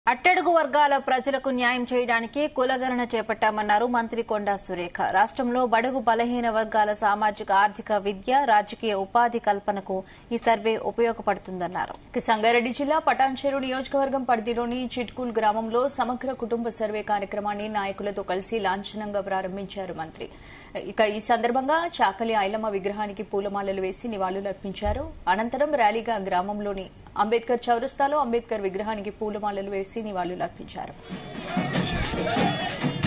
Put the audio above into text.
అట్టడుగు వర్గాల ప్రజలకు న్యాయం చేయడానికి కులగణన చేపట్టామన్నారు మంత్రి కొండా సురేఖ రాష్ట్రంలో బడుగు బలహీన వర్గాల సామాజిక ఆర్థిక విద్య రాజకీయ ఉపాధి కల్పనకు ఈ సర్వే ఉపయోగపడుతుందన్నారు ఇక సంగారెడ్డి జిల్లా పటాన్చెరు నియోజకవర్గం పరిధిలోని చిట్కూల్ గ్రామంలో సమగ్ర కుటుంబ సర్వే కార్యక్రమాన్ని నాయకులతో కలిసి లాంఛనంగా ప్రారంభించారు మంత్రి ఇక ఈ సందర్భంగా చాకలి ఐలమ్మ విగ్రహానికి పూలమాలలు వేసి నివాళులర్పించారు అనంతరం ర్యాలీగా గ్రామంలోని అంబేద్కర్ చౌరస్తాలో అంబేద్కర్ విగ్రహానికి పూలమాలలు వేసి నివాళులర్పించారు